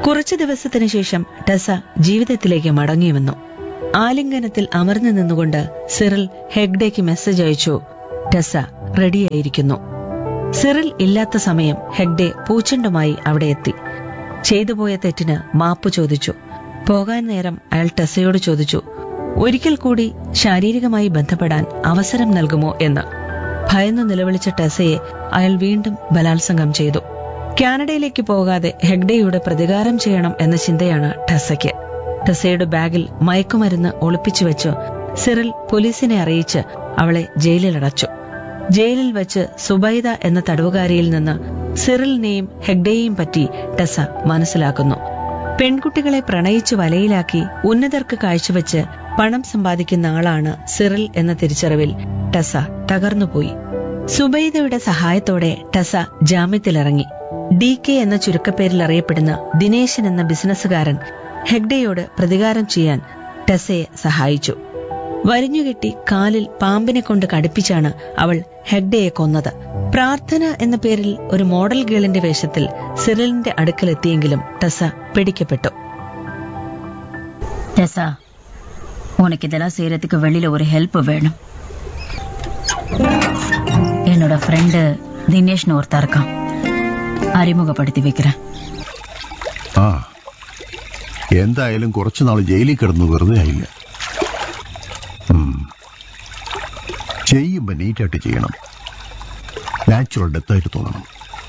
കുറച്ചു ദിവസത്തിനു ശേഷം ടെസ ജീവിതത്തിലേക്ക് മടങ്ങി വന്നു ആലിംഗനത്തിൽ അമർന്നു നിന്നുകൊണ്ട് സിറിൽ ഹെഗ്ഡേക്ക് മെസ്സേജ് അയച്ചു ടെസ റെഡിയായിരിക്കുന്നു സിറിൽ ഇല്ലാത്ത സമയം ഹെഗ്ഡെ പൂച്ചണ്ടുമായി അവിടെ എത്തി ചെയ്തുപോയ തെറ്റിന് മാപ്പ് ചോദിച്ചു പോകാൻ നേരം അയാൾ ടെസയോട് ചോദിച്ചു ഒരിക്കൽ കൂടി ശാരീരികമായി ബന്ധപ്പെടാൻ അവസരം നൽകുമോ എന്ന് ഭയന്നു നിലവിളിച്ച ടെസയെ അയാൾ വീണ്ടും ബലാത്സംഗം ചെയ്തു കാനഡയിലേക്ക് പോകാതെ ഹെഗ്ഡെയുടെ പ്രതികാരം ചെയ്യണം എന്ന ചിന്തയാണ് ടെസയ്ക്ക് ടെസയുടെ ബാഗിൽ മയക്കുമരുന്ന് ഒളിപ്പിച്ചു വെച്ച് സിറിൽ പോലീസിനെ അറിയിച്ച് അവളെ ജയിലിലടച്ചു ജയിലിൽ വെച്ച് സുബൈദ എന്ന തടവുകാരിയിൽ നിന്ന് സിറിലിനെയും ഹെഗ്ഡയെയും പറ്റി ടെസ മനസ്സിലാക്കുന്നു പെൺകുട്ടികളെ പ്രണയിച്ച് വലയിലാക്കി ഉന്നതർക്ക് കാഴ്ചവെച്ച് പണം സമ്പാദിക്കുന്ന ആളാണ് സിറിൽ എന്ന തിരിച്ചറിവിൽ ടെസ തകർന്നുപോയി സുബൈദയുടെ സഹായത്തോടെ ടെസ ജാമ്യത്തിലിറങ്ങി ഡി കെ എന്ന ചുരുക്കപ്പേരിൽ അറിയപ്പെടുന്ന ദിനേശൻ എന്ന ബിസിനസ്സുകാരൻ ഹെഗ്ഡയോട് പ്രതികാരം ചെയ്യാൻ ടെസയെ സഹായിച്ചു വരിഞ്ഞുകെട്ടി കാലിൽ പാമ്പിനെ കൊണ്ട് കടുപ്പിച്ചാണ് അവൾ ഹെഗ്ഡയെ കൊന്നത് പ്രാർത്ഥന എന്ന പേരിൽ ഒരു മോഡൽ ഗേളിന്റെ വേഷത്തിൽ സിറിലിന്റെ അടുക്കലെത്തിയെങ്കിലും ടെസ പിടിക്കപ്പെട്ടു டெசா உனக்கு இதெல்லாம் செய்யறதுக்கு வெளியில ஒரு ஹெல்ப் வேணும் என்னோட ஃப்ரெண்டு தினேஷ்னு ஒருத்தன் இருக்கான் அறிமுகப்படுத்தி வைக்கிறேன் ആ എന്തായാലും കുറച്ചു നാൾ ജയിലിൽ കിടന്നു വെറുതെ ആയില്ല ഉം. ചെയ്യുമ്പോ നീറ്റായിട്ട് ചെയ്യണം നാച്ചുറൽ ഡെത്തായിട്ട് തോന്നണം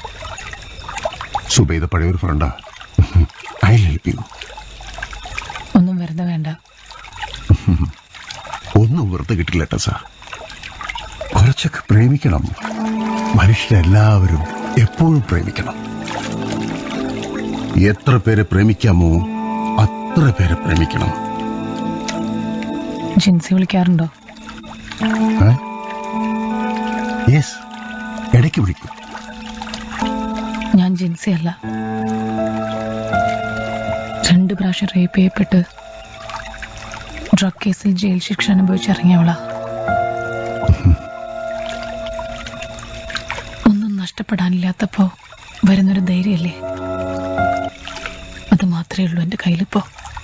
സുബൈദ പഴയൊരു ഫ്രണ്ടാ ഐ ഹെൽപ്പ് യു ഒന്നും വെറുതെ വേണ്ട ഒന്നും വെറുതെ കിട്ടില്ല ടെസ കുറച്ചൊക്കെ പ്രേമിക്കണം മനുഷ്യരെല്ലാവരും എപ്പോഴും പ്രേമിക്കണം എത്ര പേരെ പ്രേമിക്കാമോ അത്ര പേരെ പ്രേമിക്കണം ജിൻസി വിളിക്കാറുണ്ടോ യെസ് ഇടയ്ക്ക് വിളിക്കും ഞാൻ ജിൻസി അല്ല രണ്ട് പ്രാവശ്യം റേപ്പ് ചെയ്യപ്പെട്ട് ഡ്രഗ് കേസിൽ ജയിൽ ശിക്ഷ അനുഭവിച്ചിറങ്ങിയവളാ ഒന്നും നഷ്ടപ്പെടാനില്ലാത്തപ്പോ വരുന്നൊരു ധൈര്യല്ലേ അത് മാത്രമേ ഉള്ളൂ എന്റെ കയ്യിലിപ്പോ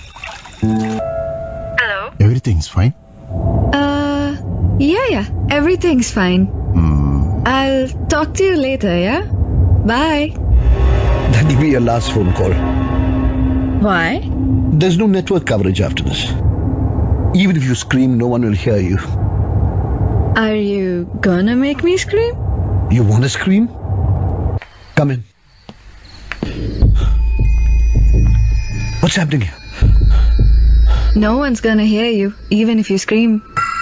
everything's fine Uh, yeah, yeah. Everything's fine. I'll talk to you later, yeah? Bye. That will be your last phone call. Why? There's no network coverage after this. Even if you scream, no one will hear you. Are you gonna make me scream? You want to scream? Come in. What's happening here? No one's gonna hear you, even if you scream.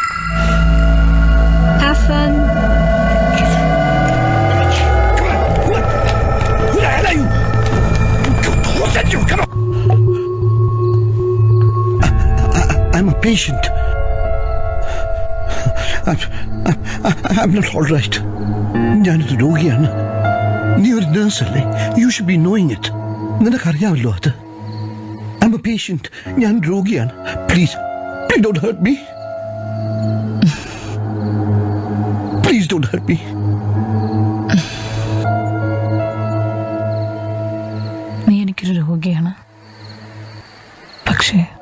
Have fun. Who the hell are you? Who sent you? Come on. I, am a patient. I'm, I, I'm not all right. ഞാനൊരു രോഗിയാണ് നീ ഒരു nurse അല്ലേ you should be knowing it നിനക്കറിയാമല്ലോ അത് I am a patient ഞാൻ രോഗിയാണ് please please don't hurt me please don't hurt me നീ എനിക്കൊരു രോഗിയാണ് പക്ഷേ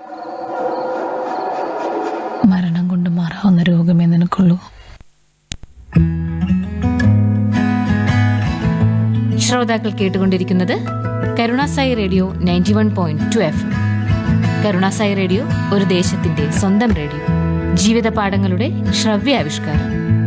മരണം കൊണ്ട് മാറാവുന്ന രോഗമേ നിനക്കുള്ളൂ ശ്രോതാക്കൾ കേട്ടുകൊണ്ടിരിക്കുന്നത് Karunasai radio ninety one point two F Karunasai radio ഒരു ദേശത്തിന്റെ സ്വന്തം റേഡിയോ ജീവിത പാഠങ്ങളുടെ ശ്രവ്യാവിഷ്കാരം